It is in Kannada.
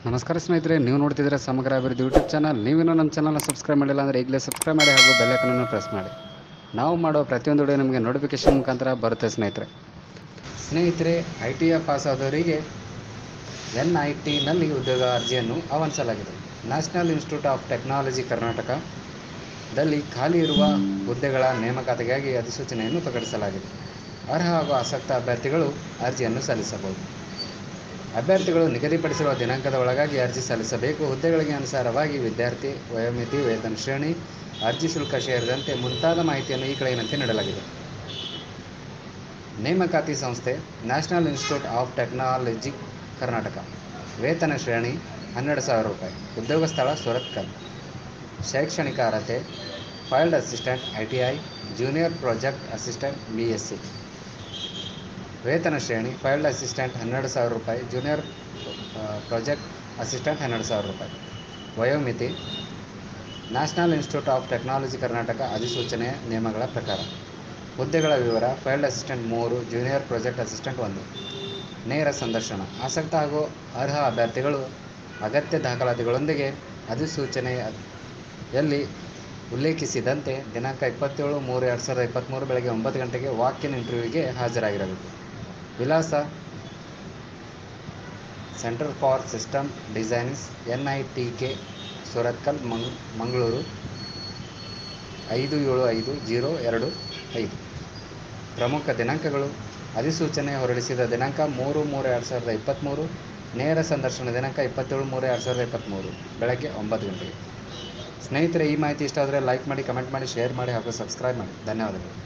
ನಮಸ್ಕಾರ ಸ್ನೇಹಿತರೆ ನೀವು ನೋಡ್ತಿದ್ರೆ ಸಮಗ್ರ ಅಭಿವೃದ್ಧಿ ಯೂಟ್ಯೂಬ್ ಚಾನಲ್ ನೀವೇನೋ ನಮ್ಮ ಚಾನಲ್ನ ಸಬ್ಸ್ಕ್ರೈಬ್ ಮಾಡಿಲ್ಲ ಅಂದರೆ ಈಗಲೇ ಸಬ್ಸ್ಕ್ರೈಬ್ ಮಾಡಿ ಹಾಗೂ ಬೆಲ್ಲೈಕನನ್ನು ಪ್ರೆಸ್ ಮಾಡಿ ನಾವು ಮಾಡೋ ಪ್ರತಿಯೊಂದು ವಿಡಿಯೋ ನಿಮಗೆ ನೋಟಿಫಿಕೇಶನ್ ಮುಖಾಂತರ ಬರುತ್ತೆ ಸ್ನೇಹಿತರೆ ಸ್ನೇಹಿತರೆ ಐ ಟಿ ಎ ಪಾಸ್ ಆದವರಿಗೆ ಎನ್ ಐ ಟಿನಲ್ಲಿ ಉದ್ಯೋಗ ಅರ್ಜಿಯನ್ನು ಆಹ್ವಾನಿಸಲಾಗಿದೆ ನ್ಯಾಷನಲ್ ಇನ್ಸ್ಟಿಟ್ಯೂಟ್ ಆಫ್ ಟೆಕ್ನಾಲಜಿ ಕರ್ನಾಟಕದಲ್ಲಿ ಖಾಲಿ ಇರುವ ಹುದ್ದೆಗಳ ನೇಮಕಾತಿಗಾಗಿ ಅಧಿಸೂಚನೆಯನ್ನು ಪ್ರಕಟಿಸಲಾಗಿದೆ ಅರ್ಹ ಹಾಗೂ ಆಸಕ್ತ ಅಭ್ಯರ್ಥಿಗಳು ಅರ್ಜಿಯನ್ನು ಸಲ್ಲಿಸಬಹುದು ಅಭ್ಯರ್ಥಿಗಳು ನಿಗದಿಪಡಿಸಿರುವ ದಿನಾಂಕದ ಒಳಗಾಗಿ ಅರ್ಜಿ ಸಲ್ಲಿಸಬೇಕು ಹುದ್ದೆಗಳಿಗೆ ಅನುಸಾರವಾಗಿ ವಿದ್ಯಾರ್ಥಿ ವಯೋಮಿತಿ ವೇತನ ಶ್ರೇಣಿ ಅರ್ಜಿ ಶುಲ್ಕ ಸೇರಿದಂತೆ ಮುಂತಾದ ಮಾಹಿತಿಯನ್ನು ಈ ಕೆಳಗಿನಂತೆ ನೀಡಲಾಗಿದೆ ನೇಮಕಾತಿ ಸಂಸ್ಥೆ National Institute of Technology Karnataka ವೇತನ ಶ್ರೇಣಿ ಹನ್ನೆರಡು ಸಾವಿರ ರೂಪಾಯಿ ಉದ್ಯೋಗ ಸ್ಥಳ ಸುರತ್ಕಲ್ ಶೈಕ್ಷಣಿಕ ಅರ್ಹತೆ field assistant I T I junior project assistant B S C ವೇತನ ಶ್ರೇಣಿ ಫೈಲ್ಡ್ ಅಸಿಸ್ಟೆಂಟ್ ಹನ್ನೆರಡು ಸಾವಿರ ರೂಪಾಯಿ ಜೂನಿಯರ್ ಪ್ರಾಜೆಕ್ಟ್ ಅಸಿಸ್ಟೆಂಟ್ ಹನ್ನೆರಡು ಸಾವಿರ ರೂಪಾಯಿ ವಯೋಮಿತಿ National Institute of Technology Karnataka ಅಧಿಸೂಚನೆಯ ನಿಯಮಗಳ ಪ್ರಕಾರ ಹುದ್ದೆಗಳ ವಿವರ ಫೈಲ್ಡ್ ಅಸಿಸ್ಟೆಂಟ್ ಮೂರು ಜೂನಿಯರ್ ಪ್ರಾಜೆಕ್ಟ್ ಅಸಿಸ್ಟೆಂಟ್ ಒಂದು ನೇರ ಸಂದರ್ಶನ ಆಸಕ್ತ ಹಾಗೂ ಅರ್ಹ ಅಭ್ಯರ್ಥಿಗಳು ಅಗತ್ಯ ದಾಖಲಾತಿಗಳೊಂದಿಗೆ ಅಧಿಸೂಚನೆಯಲ್ಲಿ ಉಲ್ಲೇಖಿಸಿದಂತೆ ದಿನಾಂಕ ಇಪ್ಪತ್ತೇಳು ಮೂರು ಎರಡು ಸಾವಿರದ ಇಪ್ಪತ್ತ್ಮೂರು ಬೆಳಗ್ಗೆ ಒಂಬತ್ತು ಗಂಟೆಗೆ ವಾಕಿನ್ ಇಂಟರ್ವ್ಯೂಗೆ ಹಾಜರಾಗಿರಬೇಕು ವಿಳಾಸ centre for system designs N I T K Surathkal ಮಂಗ್ ಮಂಗಳೂರು ಐದು ಏಳು ಐದು ಜೀರೋ ಎರಡು ಐದು ಪ್ರಮುಖ ದಿನಾಂಕಗಳು ಅಧಿಸೂಚನೆ ಹೊರಡಿಸಿದ ದಿನಾಂಕ ಮೂರು ಮೂರು ಎರಡು ಸಾವಿರದ ಇಪ್ಪತ್ತ್ಮೂರು ನೇರ ಸಂದರ್ಶನ ದಿನಾಂಕ ಇಪ್ಪತ್ತೇಳು ಮೂರು ಎರಡು ಸಾವಿರದ ಇಪ್ಪತ್ತ್ಮೂರು ಬೆಳಗ್ಗೆ ಒಂಬತ್ತು ಗಂಟೆಗೆ ಸ್ನೇಹಿತರೆ ಈ ಮಾಹಿತಿ ಇಷ್ಟ ಆದರೆ ಲೈಕ್ ಮಾಡಿ ಕಮೆಂಟ್ ಮಾಡಿ ಶೇರ್ ಮಾಡಿ ಹಾಗೂ ಸಬ್ಸ್ಕ್ರೈಬ್ ಮಾಡಿ ಧನ್ಯವಾದಗಳು